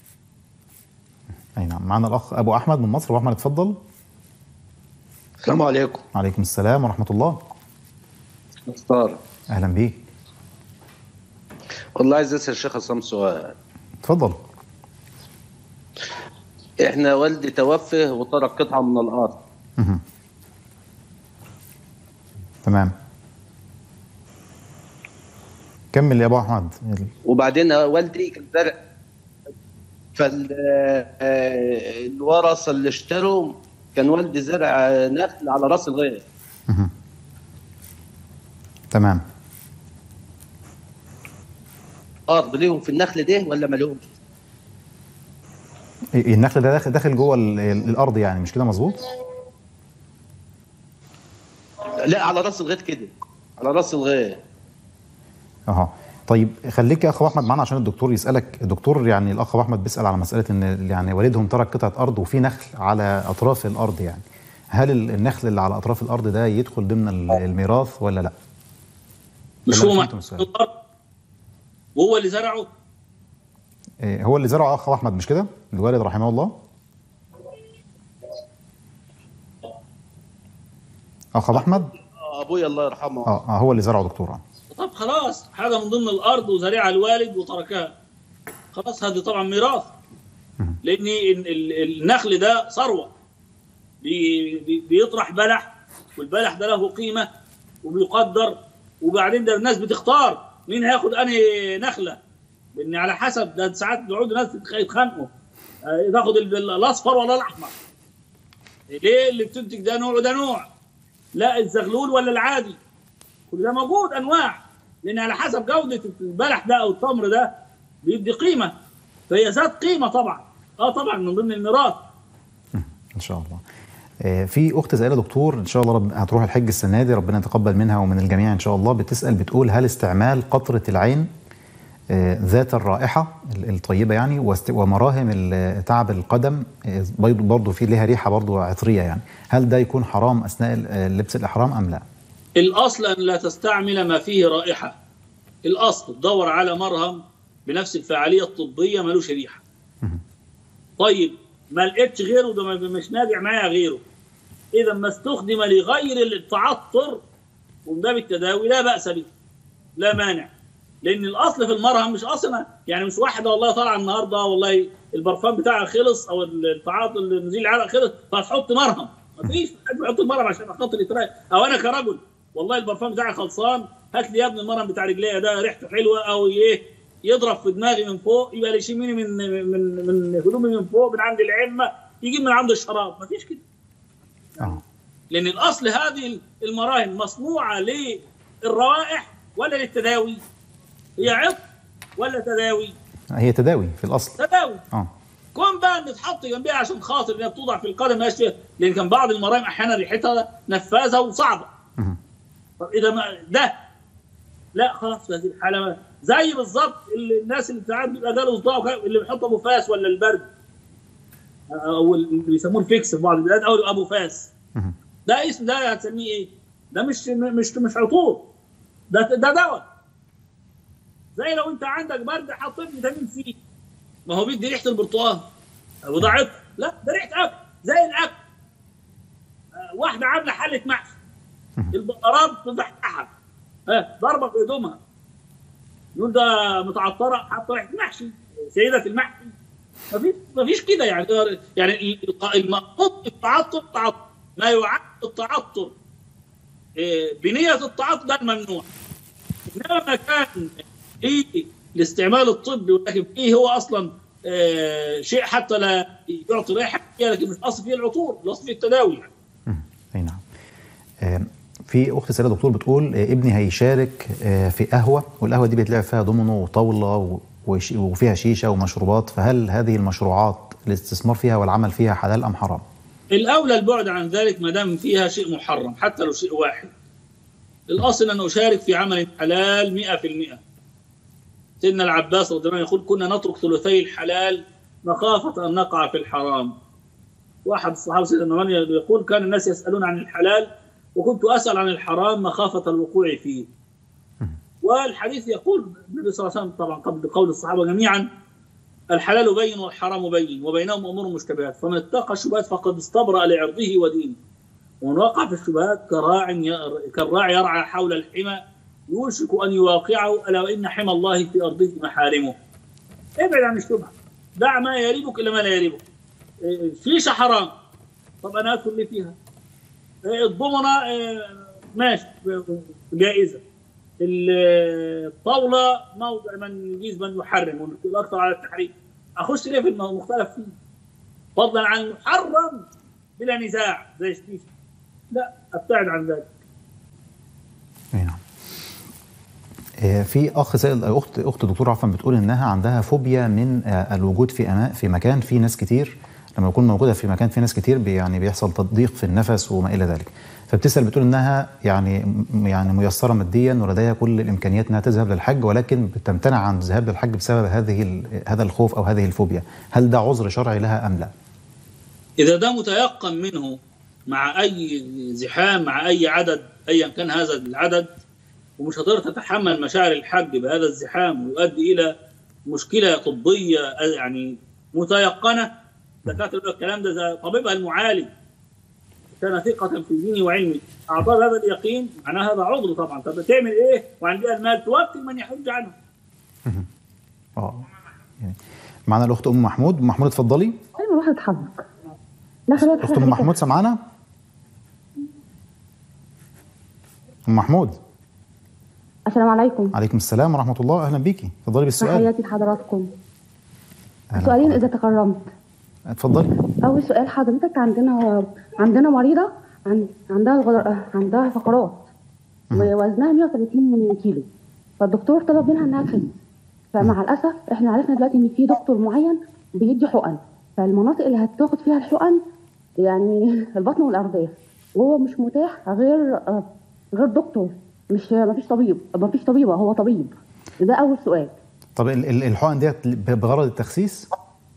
اي نعم معنا الاخ ابو احمد من مصر ابو احمد اتفضل السلام عليكم عليكم السلام ورحمه الله مختار اهلا بيك والله عايز اسال الشيخ عصام سؤال اتفضل احنا والدي توفى وترك قطعه من الارض مهم. تمام كمل يا ابو احمد وبعدين والدي كان زرع فالورثه اللي اشتروا كان والدي زرع نخل على راس الغير مهم. تمام ارض ليهم في النخل ده ولا مالهمش؟ النخل ده داخل داخل جوه ال- ال- الارض يعني مش كده مظبوط لا على راس الغيط كده على راس الغيط اها طيب خليك يا اخ أبو احمد معانا عشان الدكتور يسالك الدكتور يعني الاخ أبو احمد بيسال على مساله ان يعني والدهم ترك قطعه ارض وفي نخل على اطراف الارض يعني هل ال- النخل اللي على اطراف الارض ده يدخل ضمن ال- الميراث ولا لا؟ مش ولا هو فهمتم السؤال؟ الأرض وهو اللي زرعه إيه، هو اللي زرعه اخ أبو احمد مش كده؟ الوالد رحمه الله اخ أبو احمد ابويا الله يرحمه اه آه، هو اللي زرعه دكتور آه. طب خلاص حاجه من ضمن الارض وزرعها الوالد وتركها خلاص هذه طبعا ميراث مم. لان ال- ال- النخل ده ثروه بي- بي- بيطرح بلح والبلح ده له قيمه وبيقدر وبعدين ده الناس بتختار مين هياخد انهي نخله لان على حسب ده ساعات بيقعدوا ناس يتخ- يتخانقوا آه، تاخد ال- ال- الاصفر ولا الاحمر ليه اللي بتنتج ده نوع وده نوع لا الزغلول ولا العادي كل ده موجود انواع لان على حسب جوده البلح ده او التمر ده بيدي قيمه فهي ذات قيمه طبعا اه طبعا من ضمن الميراث ان شاء الله آه، في اخت سائله دكتور ان شاء الله رب هتروح الحج السنه دي ربنا يتقبل منها ومن الجميع ان شاء الله بتسال بتقول هل استعمال قطره العين آه، ذات الرائحه ال- الطيبه يعني واست- ومراهم ال- تعب القدم آه، برضه برضه في لها ريحه برضه عطريه يعني هل ده يكون حرام اثناء ال- آه، لبس الاحرام ام لا؟ الاصل ان لا تستعمل ما فيه رائحه الاصل تدور على مرهم بنفس الفعاليه الطبيه ملوش ريحه مهم. طيب ما لقيتش غيره ده ما- مش نافع معايا غيره اذا ما استخدم لغير التعطر ومن باب التداوي لا باس به لا مانع لان الاصل في المرهم مش اصلا يعني مش واحده والله طالعه النهارده والله البرفان بتاعها خلص او التعاطي المزيل العرق خلص فهتحط مرهم ما فيش حد بيحط المرهم عشان خاطر يتراقب او انا كرجل والله البرفان بتاعي خلصان هات لي يا ابني المرهم بتاع رجليا ده ريحته حلوه او ايه يضرب في دماغي من فوق يبقى يشمني من من من هدومي من فوق من عند العمه يجيب من عند الشراب ما فيش كده اه لان الاصل هذه المراهم مصنوعه للروائح ولا للتداوي هي عطر ولا تداوي هي تداوي في الاصل تداوي اه كون بقى ان تحط جنبها عشان خاطر انها بتوضع في القدم ماشي لان كان بعض المراهم احيانا ريحتها نفاذه وصعبه مهم. طب اذا ما ده لا خلاص في هذه الحاله ما- زي بالظبط اللي الناس اللي ساعات بيبقى جاله صداع وكده، اللي بيحط ابو فاس ولا البرد او اللي بيسموه الفيكس في بعض البلاد او ابو فاس مهم. ده اسم ده هتسميه ايه؟ ده مش مش مش عطور ده ده دواء زي لو انت عندك برد حطيت فيتامين سي ما هو بيدي ريحه البرتقال وده عطر لا ده ريحه اكل زي الاكل آه، واحده عامله حله محشي البقرات تضحكها ها ضربه في هدومها يقول ده متعطره حاطه ريحه محشي سيده المحشي ما فيش ما فيش كده يعني يعني المقصود التعطر تعطر ما يعد التعطر إيه، بنيه التعطر ده الممنوع انما ما كان فيه الاستعمال الطبي ولكن فيه هو اصلا آه، شيء حتى لا يعطي ريحه لكن مش اصل فيه العطور الاصل فيه التداوي يعني. مم. اي نعم آه، في اخت سيده دكتور بتقول آه، ابني هيشارك آه، في قهوه والقهوه دي بيتلعب فيها دومينو وطاوله و- وش- وفيها شيشه ومشروبات فهل هذه المشروعات الاستثمار فيها والعمل فيها حلال ام حرام؟ الاولى البعد عن ذلك ما دام فيها شيء محرم حتى لو شيء واحد الاصل ان اشارك في عمل حلال 100% سيدنا العباس رضي الله عنه يقول كنا نترك ثلثي الحلال مخافه ان نقع في الحرام واحد الصحابه سيدنا النعمان يقول كان الناس يسالون عن الحلال وكنت اسال عن الحرام مخافه الوقوع فيه والحديث يقول النبي صلى الله عليه وسلم طبعا قبل قول الصحابه جميعا الحلال بين والحرام بين وبينهم امور مشتبهات فمن اتقى الشبهات فقد استبرأ لعرضه ودينه ومن وقع في الشبهات كراع ير- كالراعي يرعى حول الحمى يوشك ان يواقعه الا وان حمى الله في ارضه محارمه ابعد عن الشبهه دع ما يريبك الى ما لا يريبك إيه، الشيشه حرام طب انا ادخل ليه فيها إيه، الضمنه إيه، ماشي جائزه الطاوله موضع من يجيز من يحرم والنقول اكثر على التحريم اخش ليه في المختلف فيه فضلا عن المحرم بلا نزاع زي الشيشه لا ابتعد عن ذلك اي نعم آه، في اخ سائل اخت اخت دكتور عفوا بتقول انها عندها فوبيا من آه، الوجود في أما في مكان فيه ناس كتير لما يكون موجوده في مكان فيه ناس كتير بي يعني بيحصل تضييق في النفس وما الى ذلك فبتسال بتقول انها يعني م- يعني ميسره ماديا ولديها كل الامكانيات انها تذهب للحج ولكن بتمتنع عن الذهاب للحج بسبب هذه ال- هذا الخوف او هذه الفوبيا هل ده عذر شرعي لها ام لا؟ اذا ده متيقن منه مع اي زحام مع اي عدد ايا كان هذا العدد ومش هتقدر تتحمل مشاعر الحج بهذا الزحام ويؤدي الى مشكله طبيه يعني متيقنه دكاتره يقول الكلام ده زي طبيبها المعالج كان ثقة في ديني وعلمي أعطاه هذا اليقين معناه هذا عذر طبعا طب تعمل إيه وعندها المال توكل من يحج عنه اه يعني معنا الاخت ام محمود ام محمود اتفضلي دايما الواحد يتحرك لا خليها اخت ام محمود سمعانا؟ ام محمود السلام عليكم عليكم السلام ورحمه الله اهلا بيكي اتفضلي بالسؤال تحياتي لحضراتكم أهلاً سؤالين بحضرتك. اذا تكرمت اتفضلي اول سؤال حضرتك عندنا عندنا مريضه عن عندها الغدر... عندها فقرات ووزنها 130 كيلو فالدكتور طلب منها انها تخس فمع الاسف احنا عرفنا دلوقتي ان في دكتور معين بيدي حقن فالمناطق اللي هتاخد فيها الحقن يعني البطن والارداف وهو مش متاح غير آه، غير دكتور مش ما فيش طبيب ما فيش طبيبه هو طبيب ده اول سؤال طب ال- ال- الحقن ديت بغرض التخسيس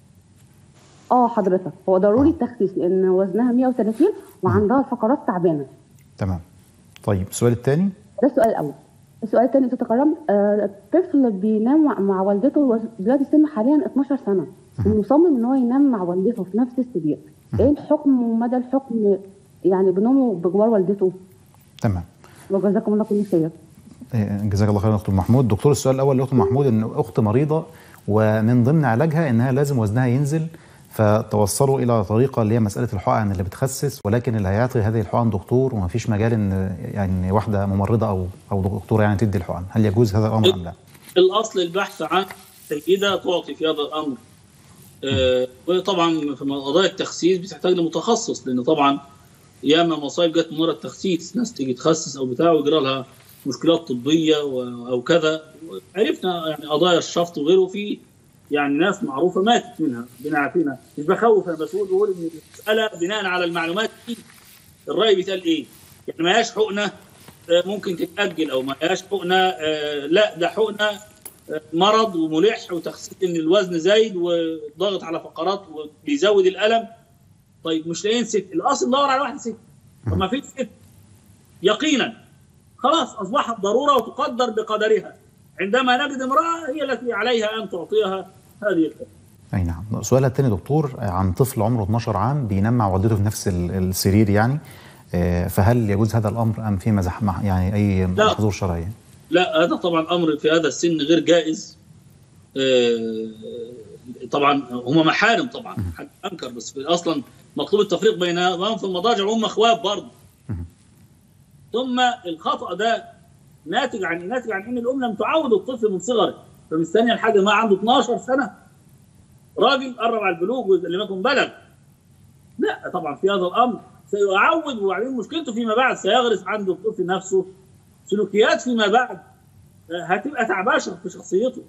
اه حضرتك هو ضروري التخسيس لان وزنها 130 وعندها الفقرات تعبانه تمام طيب السؤال الثاني ده السؤال الاول السؤال الثاني تتكرم آه الطفل بينام مع- مع والدته وز- دلوقتي سنه حاليا 12 سنه ومصمم ان هو ينام مع والدته في نفس السرير ايه الحكم ومدى الحكم يعني بنومه بجوار والدته تمام وجزاكم الله كل خير إيه، جزاك الله خيرا دكتور محمود دكتور السؤال الاول لاخت محمود ان اخت مريضه ومن ضمن علاجها انها لازم وزنها ينزل فتوصلوا الى طريقه اللي هي مساله الحقن اللي بتخسس ولكن اللي هيعطي هذه الحقن دكتور وما فيش مجال ان يعني واحده ممرضه او او دكتوره يعني تدي الحقن هل يجوز هذا الامر ام لا؟ الاصل البحث عن سيده تعطي في هذا الامر آه، وطبعا في قضايا التخسيس بتحتاج لمتخصص لان طبعا ياما مصايب جت من ورا التخسيس ناس تيجي تخسس او بتاع ويجرى لها مشكلات طبيه و- او كذا عرفنا يعني قضايا الشفط وغيره في يعني ناس معروفه ماتت منها ربنا يعافينا مش بخوف انا بس بقول ان المساله بناء على المعلومات دي الراي بيتقال ايه؟ يعني ما هياش حقنه آه، ممكن تتاجل او ما هياش حقنه آه، لا ده حقنه آه، مرض وملح وتخسيس ان الوزن زايد وضغط على فقرات وبيزود الالم طيب مش لاقيين ست الاصل ندور على واحده ست طب ما فيش ست يقينا خلاص اصبحت ضروره وتقدر بقدرها عندما نجد امراه هي التي عليها ان تعطيها هذه الحقنه اي نعم سؤالها الثاني دكتور عن طفل عمره 12 عام بينام مع والدته في نفس ال- السرير يعني آه، فهل يجوز هذا الامر ام في مزح مع- يعني اي محظور شرعي؟ لا هذا طبعا امر في هذا السن غير جائز آه، طبعا هم محارم طبعا حد انكر بس في اصلا مطلوب التفريق بينهم في المضاجع وهم اخوات برضه ثم الخطا ده ناتج عن ناتج عن ان الام لم تعود الطفل من صغره فمستنيه لحد ما عنده 12 سنه راجل قرب على البلوغ لم يكن بلغ لا طبعا في هذا الامر سيعود وبعدين مشكلته فيما بعد سيغرس عنده الطفل نفسه سلوكيات فيما بعد هتبقى تعباشه في شخصيته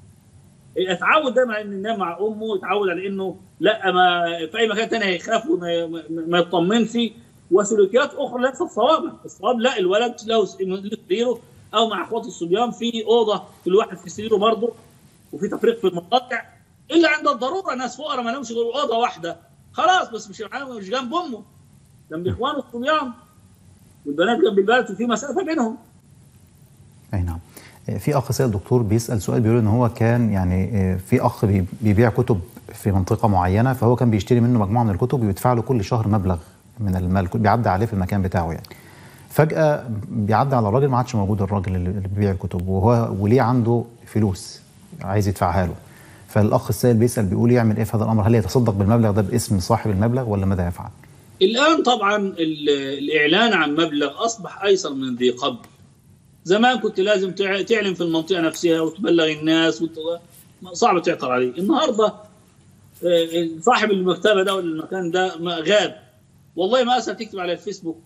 اتعود دايما ان ينام مع امه يتعود على انه لا ما في اي مكان تاني هيخاف وما ما- ما يطمنش وسلوكيات اخرى ليست صوابا الصواب لا الولد له س- له سريره او مع اخواته الصبيان في اوضه كل واحد في سريره برضه وفي تفريق في المضاجع الا عند الضروره ناس فقراء ما لهمش غير اوضه واحده خلاص بس مش معاهم مش جنب امه جنب اخوانه الصبيان والبنات جنب البنات وفي مسافه بينهم اي نعم آه، في اخ سائل دكتور بيسال سؤال بيقول ان هو كان يعني آه، في اخ بي- بيبيع كتب في منطقه معينه فهو كان بيشتري منه مجموعه من الكتب ويدفع له كل شهر مبلغ من المال بيعدي عليه في المكان بتاعه يعني فجاه بيعدي على الراجل ما عادش موجود الراجل اللي اللي بيبيع الكتب وهو وليه عنده فلوس عايز يدفعها له فالاخ السائل بيسال بيقول يعمل ايه في هذا الامر هل يتصدق بالمبلغ ده باسم صاحب المبلغ ولا ماذا يفعل الآن طبعا ال- الإعلان عن مبلغ أصبح أيسر من ذي قبل زمان كنت لازم تع- تعلن في المنطقة نفسها وتبلغ الناس وت... صعب تعثر عليه النهاردة آه، صاحب المكتبة ده ولا المكان ده ما غاب والله ما أسهل تكتب على الفيسبوك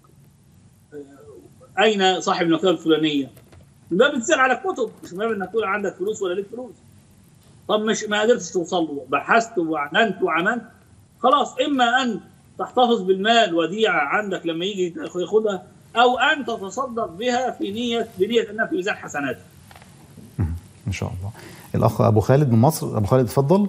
آه، أين صاحب المكتبة الفلانية من باب تسأل على كتب مش من باب انك تقول عندك فلوس ولا ليك فلوس طب مش ما قدرتش توصل له بحثت واعلنت وعملت خلاص اما ان تحتفظ بالمال وديعه عندك لما يجي ياخدها او ان تتصدق بها في نيه بنيه انها في ميزان حسناتك. ان شاء الله الاخ ابو خالد من مصر ابو خالد اتفضل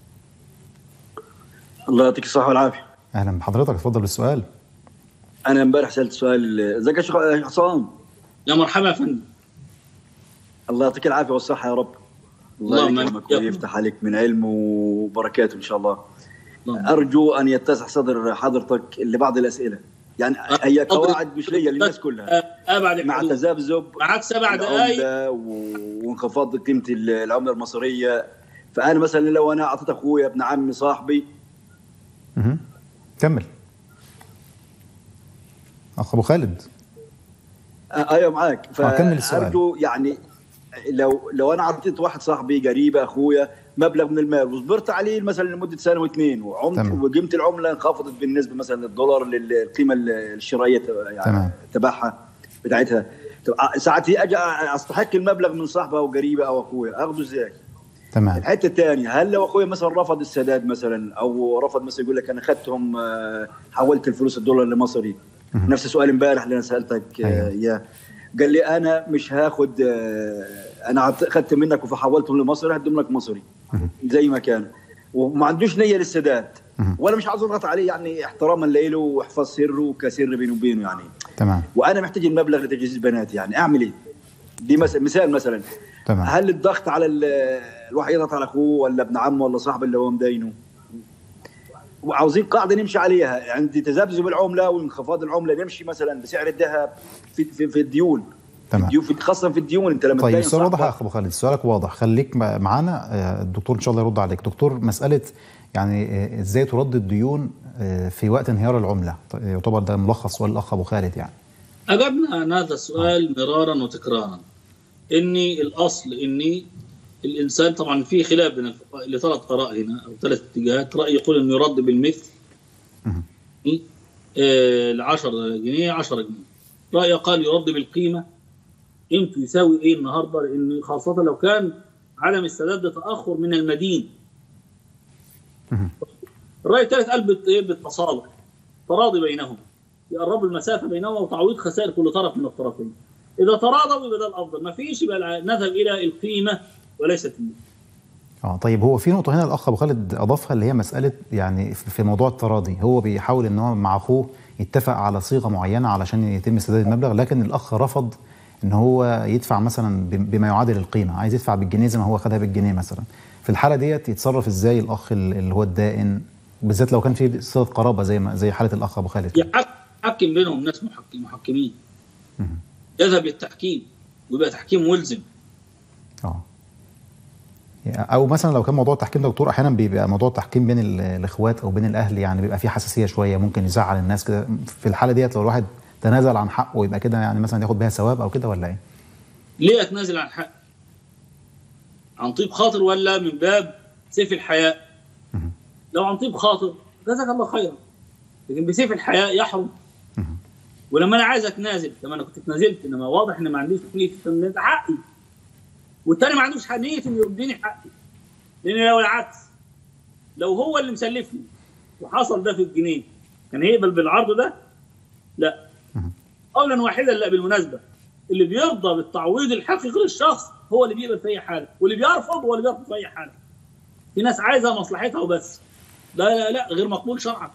الله يعطيك الصحة والعافية. اهلا بحضرتك اتفضل بالسؤال أنا امبارح سألت سؤال ازيك يا شيخ حسام؟ يا مرحبا يا فندم. الله يعطيك العافية والصحة يا رب. اللهم الله يكرمك آمين. ويفتح عليك من علم وبركاته إن شاء الله. اللهم. أرجو أن يتسع صدر حضرتك لبعض الأسئلة. يعني هي قواعد مش ليا للناس كلها. آه، ابعد مع الحدود. تذبذب معاك سبع دقائق العملة و- وانخفاض قيمة العملة المصرية. فأنا مثلا لو أنا أعطيت أخويا ابن عمي صاحبي مهم. كمل اخ ابو خالد آه، ايوه معاك آه، كمل السؤال. فارجو يعني لو لو انا اعطيت واحد صاحبي قريبه اخويا مبلغ من المال وصبرت عليه مثلا لمده سنه واثنين وعمت تمام. وقيمه العمله انخفضت بالنسبه مثلا للدولار للقيمه الشرائيه يعني تمام. تبعها بتاعتها طب، آه، ساعات هي اجي استحق المبلغ من صاحبه او قريبه او اخويا اخذه ازاي؟ تمام الحته الثانيه هل لو اخويا مثلا رفض السداد مثلا او رفض مثلا يقول لك انا اخذتهم آه، حولت الفلوس الدولار لمصري مهم. نفس السؤال امبارح اللي انا سالتك آه، أيوة. اياه قال لي انا مش هاخد آه، انا عط- اخذت منك وفحولتهم لمصري هديهم لك مصري مهم. زي ما كان وما عندوش نيه للسداد مهم. وانا مش عاوز اضغط عليه يعني احتراما له واحفظ سره كسر بيني وبينه يعني تمام وانا محتاج المبلغ لتجهيز بناتي يعني اعمل ايه؟ دي مثلا مثال مثلا تمام هل الضغط على ال- الواحد يضغط على اخوه ولا ابن عمه ولا صاحبه اللي هو مدينه وعاوزين قاعده نمشي عليها عند تذبذب العمله وانخفاض العمله نمشي مثلا بسعر الذهب في في, في الديون تمام الديون في خاصه في الديون انت لما طيب تدين السؤال واضح يا صاحبك اخ ابو خالد سؤالك واضح خليك م- معانا آه، الدكتور ان شاء الله يرد عليك دكتور مساله يعني آه، ازاي ترد الديون آه، في وقت انهيار العمله ط- يعتبر ده ملخص سؤال الاخ ابو خالد يعني أجبنا عن هذا السؤال مرارا وتكرارا إني الأصل إني الإنسان طبعا في خلاف بين الفقهاء لثلاث آراء هنا أو ثلاث اتجاهات رأي يقول إنه يرد بالمثل مهم. ال 10 جنيه 10 جنيه رأي قال يرد بالقيمة قيمته يساوي إيه النهاردة لأن خاصة لو كان عدم السداد ده تأخر من المدين مهم. الرأي الثالث قال بت- إيه؟ بالتصالح تراضي بينهم يقربوا المسافة بينهما وتعويض خسائر كل طرف من الطرفين إذا تراضوا يبقى ده الأفضل ما فيش يبقى الع- نذهب إلى القيمة وليست المثل اه طيب هو في نقطه هنا الاخ ابو خالد اضافها اللي هي مساله يعني في في موضوع التراضي هو بيحاول ان هو مع اخوه يتفق على صيغه معينه علشان يتم سداد المبلغ لكن الاخ رفض ان هو يدفع مثلا ب- بما يعادل القيمه عايز يدفع بالجنيه زي ما هو خدها بالجنيه مثلا في الحاله ديت يتصرف ازاي الاخ ال- اللي هو الدائن بالذات لو كان في صله قرابه زي ما زي حاله الاخ ابو خالد كده. يحك- يحكم بينهم ناس محك- محكمين مهم. يذهب للتحكيم ويبقى تحكيم ملزم اه او مثلا لو كان موضوع التحكيم ده دكتور احيانا بيبقى موضوع التحكيم بين ال- الاخوات او بين الاهل يعني بيبقى فيه حساسيه شويه ممكن يزعل الناس كده في الحاله ديت لو الواحد تنازل عن حقه يبقى كده يعني مثلا ياخد بيها ثواب او كده ولا ايه؟ ليه أتنازل عن حق عن طيب خاطر ولا من باب سيف الحياء مهم. لو عن طيب خاطر جزاك الله خيرا لكن بسيف الحياء يحرم مهم. ولما انا عايز اتنازل لما انا كنت اتنازلت انما واضح ان ما عنديش نيه ان ده حقي والتاني ما عندوش نيه انه يرديني حقي لان لو العكس لو هو اللي مسلفني وحصل ده في الجنيه كان هيقبل بالعرض ده؟ لا مهم. قولا واحدا لا بالمناسبه اللي بيرضى بالتعويض الحقيقي للشخص هو اللي بيقبل في اي حاله واللي بيرفض هو اللي بيرفض في اي حاله في ناس عايزه مصلحتها وبس لا لا لا غير مقبول شرعا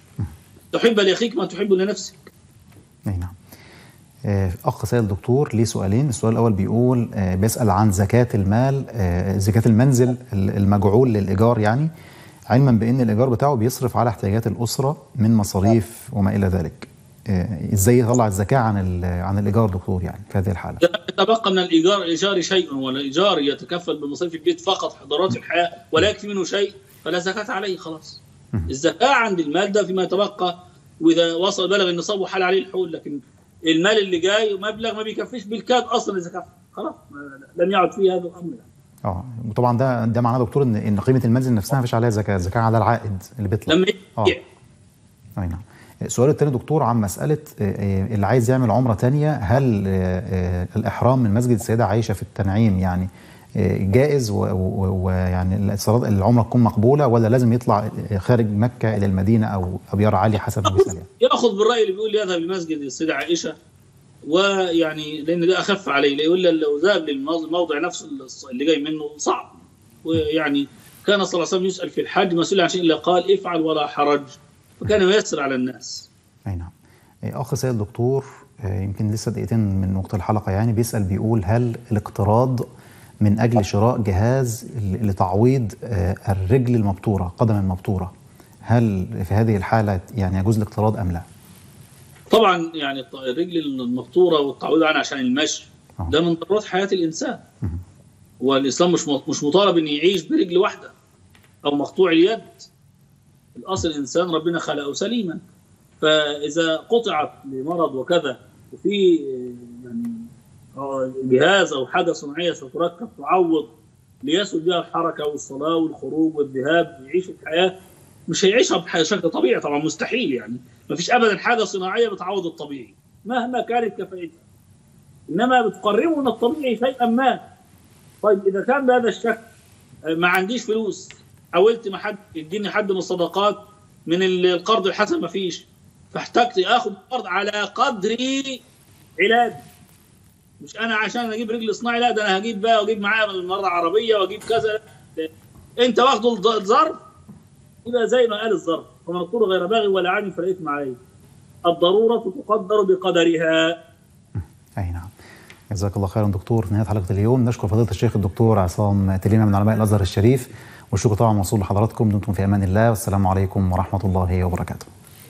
تحب لاخيك ما تحب لنفسك اي نعم آه، اخ سيد الدكتور ليه سؤالين السؤال الاول بيقول آه، بيسال عن زكاه المال آه، زكاه المنزل المجعول للايجار يعني علما بان الايجار بتاعه بيصرف على احتياجات الاسره من مصاريف وما الى ذلك آه، ازاي يطلع الزكاه عن ال- عن الايجار دكتور يعني في هذه الحاله يتبقى من الايجار الايجار شيء والايجار يتكفل بمصاريف البيت فقط حضارات الحياه ولا يكفي منه شيء فلا زكاه عليه خلاص مم. الزكاه عند المال ده فيما يتبقى واذا وصل بلغ النصاب وحال عليه الحول لكن المال اللي جاي مبلغ ما بيكفيش بالكاد اصلا الزكاه خلاص ما- لم يعد فيه هذا الامر يعني. اه وطبعا ده ده معناه دكتور ان ان قيمه المنزل نفسها مفيش عليها زكاه الزكاه على العائد اللي بيطلع لما اه يبيع اي نعم السؤال الثاني دكتور عن مساله آه، آه، اللي عايز يعمل عمره تانية هل آه، آه، الاحرام من مسجد السيده عائشه في التنعيم يعني آه، جائز و- و- ويعني الصلاة- العمره تكون مقبوله ولا لازم يطلع آه، خارج مكه الى المدينه او ابيار علي حسب المثال يعني ياخذ بالراي اللي بيقول يذهب لمسجد السيده عائشه ويعني لان ده اخف عليه يقول لو ذهب للموضع نفسه اللي جاي منه صعب ويعني كان صلى الله عليه وسلم يسال في الحج ما سئل عن شيء الا قال افعل ولا حرج فكان ييسر على الناس اي نعم آه، اخ سيد الدكتور آه، يمكن لسه دقيقتين من وقت الحلقه يعني بيسال بيقول هل الاقتراض من اجل شراء جهاز ل- لتعويض آه، الرجل المبتوره قدم المبتوره هل في هذه الحاله يعني يجوز الاقتراض ام لا؟ طبعا يعني الط- الرجل المقطوره والتعويض عنها عشان المشي آه. ده من ضرورات حياه الانسان مهم. والاسلام مش م- مش مطالب ان يعيش برجل واحده او مقطوع اليد الاصل الانسان ربنا خلقه سليما فاذا قطعت لمرض وكذا وفي يعني آه، جهاز او حاجه صناعيه ستركب تعوض ليسهل بها الحركه والصلاه والخروج والذهاب ويعيش الحياه مش هيعيشها بشكل طبيعي طبعا مستحيل يعني ما فيش ابدا حاجه صناعيه بتعوض الطبيعي مهما كانت كفاءتها انما بتقربه من الطبيعي شيئا ما طيب اذا كان بهذا الشكل ما عنديش فلوس حاولت ما حد يديني حد من الصدقات من القرض الحسن ما فيش فاحتجت اخد قرض على قدر علاج مش انا عشان اجيب رجل صناعي لا ده انا هجيب بقى واجيب معايا مره عربيه واجيب كذا انت واخده الظرف يبقى زي ما قال الظرف ومن اضطر غير باغي ولا عاد فلا اثم عليه الضروره تقدر بقدرها اي نعم جزاك الله خيرا دكتور في نهايه حلقه اليوم نشكر فضيله الشيخ الدكتور عصام تليمه من علماء الازهر الشريف والشكر طبعا موصول لحضراتكم دمتم في امان الله والسلام عليكم ورحمه الله وبركاته